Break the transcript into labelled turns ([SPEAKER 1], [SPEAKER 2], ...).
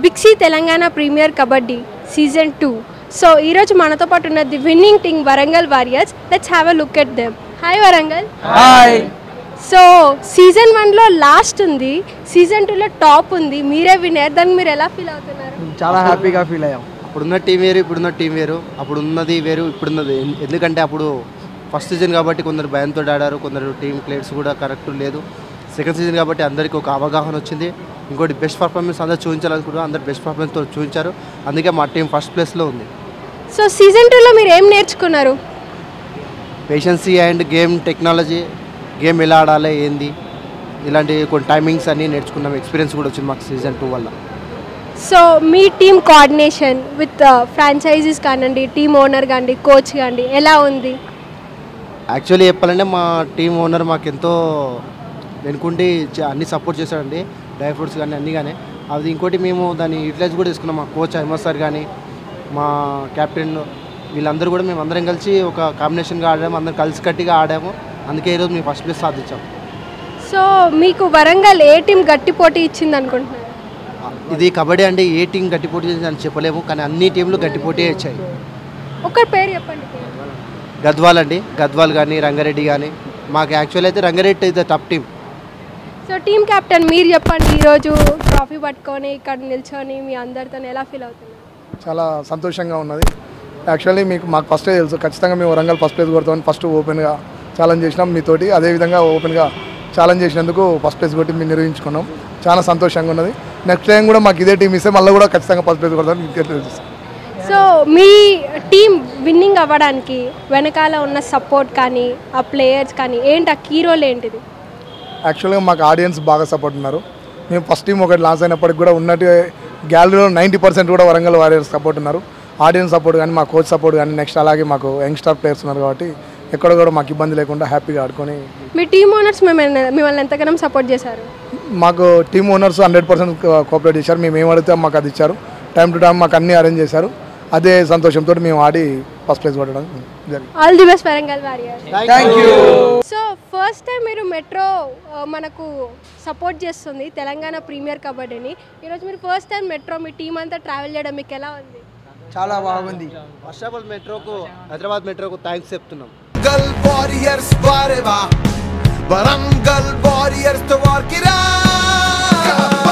[SPEAKER 1] బిక్సీ Telangana premier kabaddi season two so ఈరోజు మనతో పాటు ఉన్నది winning team Warangal warriors let's have a look at them hi Warangal
[SPEAKER 2] hi
[SPEAKER 1] so season వన్లో last ఉంది సీజన్ టూలో టాప్ ఉంది మీరే విన్నర్ దానికి మీరు ఎలా ఫీల్ అవుతున్నారు
[SPEAKER 2] చాలా హ్యాపీగా ఫీల్ అయ్యాం
[SPEAKER 3] అప్పుడున్న టీం వేరు ఇప్పుడున్న టీం వేరు అప్పుడు ఉన్నది వేరు ఇప్పుడున్నది ఎన్- ఎందుకంటే అప్పుడు ఫస్ట్ సీజన్ కాబట్టి కొందరు భయంతో ఆడారు కొందరు టీం ప్లేయర్స్ కూడా కరెక్ట్ లేదు సెకండ్ సీజన్ కాబట్టి అందరికీ ఒక అవగాహన వచ్చింది ఇంకోటి బెస్ట్ పర్ఫార్మెన్స్ అందరు చూపించాలనుకుంటున్నారు అందరు బెస్ట్ పర్ఫార్మెన్స్తో చూపించారు అందుకే మా టీం ఫస్ట్ ప్లేస్లో ఉంది
[SPEAKER 1] సో సీజన్ టూలో మీరు ఏం నేర్చుకున్నారు
[SPEAKER 3] patience and game technology game ఎలా ఆడాలి ఏంది ఇలాంటి కొన్ని టైమింగ్స్ అన్నీ నేర్చుకున్నాం ఎక్స్పీరియన్స్ కూడా వచ్చింది మాకు సీజన్ టూ వల్ల
[SPEAKER 1] సో మీ టీమ్ కోఆర్డినేషన్ విత్ ఫ్రాంచైజీస్ కానివ్వండి టీమ్ ఓనర్ కానివ్వండి కోచ్ కానివ్వండి ఎలా ఉంది
[SPEAKER 3] యాక్చువల్లీ చెప్పాలంటే మా టీం ఓనర్ మాకు ఎంతో వెనుకుండి చ- అన్ని సపోర్ట్ చేశాడండి డ్రై ఫ్రూట్స్ కానీ అన్నీ కానీ అది ఇంకోటి మేము దాన్ని యూటిలైజ్ కూడా చేసుకున్నాం మా కోచ్ అహ్మద్ సార్ కానీ మా కెప్టెన్ వీళ్ళందరూ కూడా మేము అందరం కలిసి ఒక కాంబినేషన్గా ఆడాము అందరం కలిసి కట్టిగా ఆడాము అందుకే ఈరోజు మేము ఫస్ట్ ప్లేస్ సాధించాం
[SPEAKER 1] సో మీకు వరంగల్ ఏ టీం గట్టి పోటీ ఇచ్చింది అనుకుంటున్నారు
[SPEAKER 3] ఇది కబడ్డీ అంటే ఏ టీం గట్టి పోటీ చేసింది అని చెప్పలేము కానీ అన్ని టీంలు గట్టి పోటీ ఇచ్చాయి
[SPEAKER 1] ఒక్కరి పేరు చెప్పండి
[SPEAKER 3] గద్వాల్ అండి గద్వాల్ కానీ రంగారెడ్డి కానీ మాకు యాక్చువల్ అయితే రంగారెడ్డి అయితే టప్ టీం
[SPEAKER 1] సో టీమ్ కెప్టెన్ మీరు చెప్పండి ఈరోజు ట్రాఫీ పట్టుకొని ఇక్కడ నిల్చొని మీ అందరితో ఎలా ఫీల్ అవుతున్నారు
[SPEAKER 4] చాలా సంతోషంగా ఉన్నది యాక్చువల్లీ మీకు మాకు ఫస్టే తెలుసు ఖచ్చితంగా మేము వరంగల్ ఫస్ట్ ప్లేస్ కొడతామని ఫస్ట్ ఓపెన్గా ఛాలెంజ్ చేసినాం మీతోటి అదేవిధంగా ఓపెన్గా ఛాలెంజ్ చేసినందుకు ఫస్ట్ ప్లేస్ కొట్టి మేము నిర్వహించుకున్నాం చాలా సంతోషంగా ఉన్నది నెక్స్ట్ టైం కూడా మాకు ఇదే టీం ఇస్తే మళ్ళీ కూడా ఖచ్చితంగా ఫస్ట్ ప్లేస్ కొడతామని మీకు తెలుసు
[SPEAKER 1] సో మీ టీం విన్నింగ్ అవ్వడానికి వెనకాల ఉన్న సపోర్ట్ కానీ ఆ ప్లేయర్స్ కానీ ఏంటి ఆ కీ రోల్ ఏంటిది
[SPEAKER 4] యాక్చువల్గా మాకు ఆడియన్స్ బాగా సపోర్ట్ ఉన్నారు మేము ఫస్ట్ టీం ఒకటి లాస్ అయినప్పటికి కూడా ఉన్నట్టు గ్యాలరీలో నైంటీ పర్సెంట్ కూడా వరంగల్ వారియర్స్ సపోర్ట్ ఉన్నారు ఆడియన్స్ సపోర్ట్ కానీ మా కోచ్ సపోర్ట్ కానీ నెక్స్ట్ అలాగే మాకు యంగ్స్టర్ ప్లేయర్స్ ఉన్నారు కాబట్టి ఎక్కడ కూడా మాకు ఇబ్బంది లేకుండా హ్యాపీగా ఆడుకొని
[SPEAKER 1] మీ టీమ్ ఓనర్స్ మిమ్మల్ని మిమ్మల్ని ఎంతగానో సపోర్ట్ చేశారు
[SPEAKER 4] మాకు team owners hundred percent cooperate చేశారు మేము ఏం అడిగితే మాకు అది ఇచ్చారు టైం టు టైం మాకు అన్నీ అరేంజ్ చేశారు అదే సంతోషంతో మేము ఆడి ఫస్ట్ ప్లేస్ కొట్టడం జరిగింది
[SPEAKER 1] all the best Warangal warriors
[SPEAKER 4] thank you
[SPEAKER 1] so first time మీరు మెట్రో ఆ, మనకు సపోర్ట్ చేస్తుంది తెలంగాణ ప్రీమియర్ కబడ్డీని ఈరోజు మీరు ఫస్ట్ టైం మెట్రో మీ టీం అంతా ట్రావెల్ చేయడం మీకు ఎలా ఉంది
[SPEAKER 2] చాలా బాగుంది
[SPEAKER 3] ఫస్ట్ ఆఫ్ ఆల్ మెట్రోకు హైదరాబాద్ మెట్రోకు థ్యాంక్స్ చెప్తున్నాం
[SPEAKER 5] Warangal Warriors Vareva Warangal Warriors to war kira